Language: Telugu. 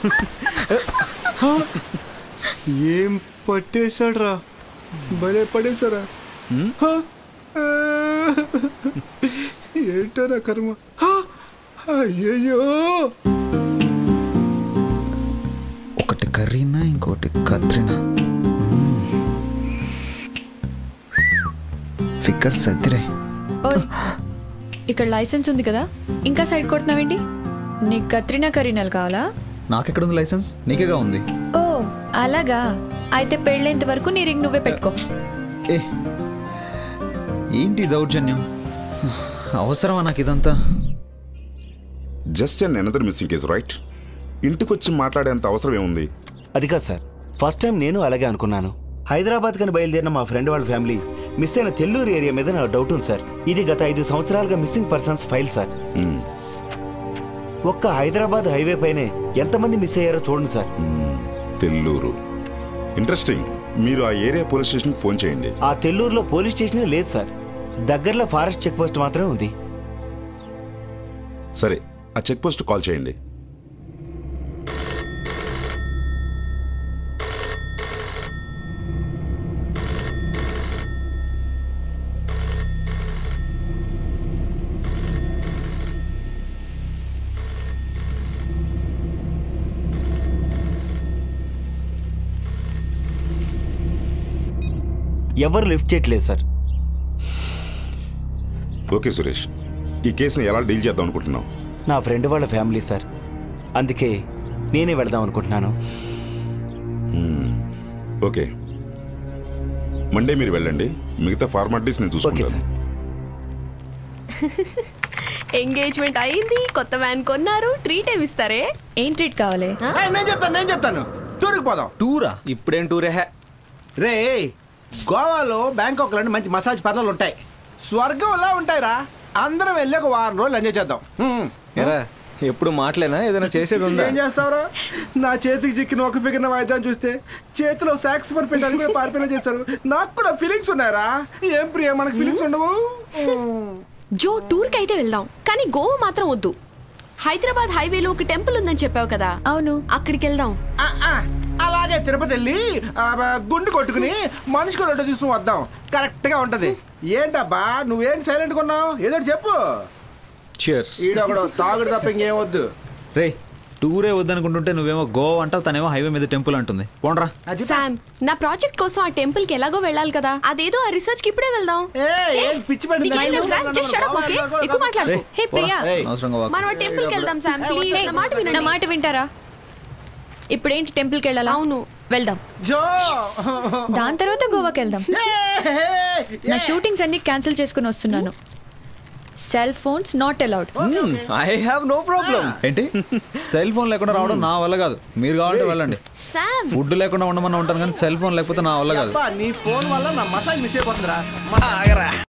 ఏం పట్టేశాడ్రా భలే పడేశారా హా? ఆ, ఏంటో నా కర్మ హా? అయ్యయ్యో ఒకటి కర్రీనా ఇంకోటి కత్రినా ఫిక్కర్ సత్తిరే ఓయ్ ఇక్కడ లైసెన్స్ ఉంది కదా ఇంకా సైడ్ కొడుతున్నావేంటి నీకు కత్రినా కరీనాలు కావాలా నాకెక్కడుంది లైసెన్స్ నీకేగా ఉంది ఓ అలాగా అయితే పెళ్ళేంత వరకు నీ రింగ్ నువ్వే పెట్టుకో ఏ ఏంటి ఈ దౌర్జన్యం అవసరమా నాకు ఇదంతా just and another missing case right ఇంటికి వచ్చి మాట్లాడేంత అవసరం ఏముంది అది కాదు సార్ ఫస్ట్ టైం నేను అలాగే అనుకున్నాను హైదరాబాద్ కని బయలుదేరిన మా ఫ్రెండ్ వాళ్ళ ఫ్యామిలీ మిస్ అయిన తెల్లూరు ఏరియా మీద నాకు డౌట్ ఉంది సార్ ఇది గత ఐదు సంవత్సరాలుగా మిస్సింగ్ పర్సన్స్ ఫైల్ సార్ మ్మ్. ఒక్క హైదరాబాద్ హైవే పైనే ఎంతమంది మిస్ అయ్యారో చూడండి సార్ మ్మ్. తెల్లూరు ఇంట్రెస్టింగ్ మీరు ఆ ఏరియా పోలీస్ స్టేషన్కి ఫోన్ చేయండి ఆ తెల్లూరులో పోలీస్ స్టేషన్ లేదు సార్ దగ్గరలో ఫారెస్ట్ చెక్ పోస్ట్ మాత్రమే ఉంది సరే ఆ చెక్ పోస్ట్ కాల్ చేయండి ఎవరు లిఫ్ట్ చేయట్లేదు సార్ ఓకే సురేష్ ఈ కేసుని ఎలా డీల్ చేద్దాం అనుకుంటున్నావు నా ఫ్రెండ్ వాళ్ళ ఫ్యామిలీ సార్ అందుకే నేనే వెళదాం అనుకుంటున్నాను ఓకే మండే మీరు వెళ్ళండి మిగతా ఫార్మాలిటీస్ నేను ఓకే చూసుకుంటాను సార్ ఎంగేజ్మెంట్ అయింది కొత్త వ్యాన్ కొన్నారు ట్రీట్ ఏమి ఇస్తారే ఏం ట్రీట్ కావాలి ఏయ్, నేను చెప్తాను నేను చెప్తాను టూర్కి పోదాం టూరా ఇప్పుడేం టూరే హే రే గోవాలో బ్యాంకాక్ లాంటి మంచి మసాజ్ పార్లర్లు ఉంటాయి స్వర్గంలా ఉంటాయిరా అందరం వెళ్ళి ఒక వారం రోజులు ఎంజాయ్ చేద్దాం హ్మ్. ఎరా ఎప్పుడు మాటలేనా ఏదైనా చేసేది ఉందా ఏం చేస్తావురా నా చేతికి చిక్కిన ఒక ఫిగర్ వాయిద్యం చూస్తే చేతిలో సాక్స్ ఫోన్ పెట్టాలి కూడా పారిపోయినా చేశారు నాకు కూడా ఫీలింగ్స్ ఉన్నాయరా ఏం ప్రియ మనకు ఫీలింగ్స్ ఉండవు జో టూర్ కి అయితే వెళ్దాం కానీ గోవా మాత్రం వద్దు హైదరాబాద్ హైవేలో ఒక టెంపుల్ ఉందని చెప్పావు కదా అవును అక్కడికి వెళ్దాం ఆ, ఆ, అలాగే తిరుపతి వెళ్ళి ఆ, బ- గుండు కొట్టుకుని మనిషికి రెండు తీసుకుని వద్దాం కరెక్ట్ గా ఉంటది ఏంటబ్బా నువ్వేంటి సైలెంట్ కొన్నావు ఏదో ఒకటి చెప్పు చియర్స్ ఈడొకడు తాగుడు తప్ప ఇంకేం వద్దు రే టూరే వద్దనుకుంటుంటే నువ్వేమో గోవా అంటావు తనేమో హైవే మీద టెంపుల్ అంటుంది పోండ్రా అది శామ్ నా ప్రాజెక్ట్ కోసం ఆ టెంపుల్ కి ఎలాగో వెళ్ళాలి కదా అదేదో ఆ రిసర్చ్ కి ఇప్పుడే వెళ్దాం ఏ, ఏం పిచ్చి పడింది? నీకేం తెలుసురా? Just shut up, okay? ఎక్కువ మాట్లాడు హే ప్రియా అవసరంగా వాక్. మనం ఆ టెంపుల్ కి వెళ్దాం శామ్ ప్లీజ్ నా మాట నా వినండి మాట వింటారా ఇప్పుడేంటి టెంపుల్కి వెళ్ళాలా అవును. వెళ్దాం జో దాని తర్వాత గోవాకి వెళ్దాం నా షూటింగ్స్ అన్ని క్యాన్సిల్ చేసుకుని వస్తున్నాను cell phones not allowed I have no problem ఏంటి సెల్ ఫోన్ లేకుండా రావడం నా వల్ల కాదు మీరు కావాలంటే వెళ్ళండి శామ్ ఫుడ్ లేకుండా ఉండమని ఉంటాను కానీ సెల్ ఫోన్ లేకపోతే నా వల్ల కాదు అబ్బా, నీ ఫోన్ వల్ల నా మసాజ్ మిస్ అయిపోతుందిరా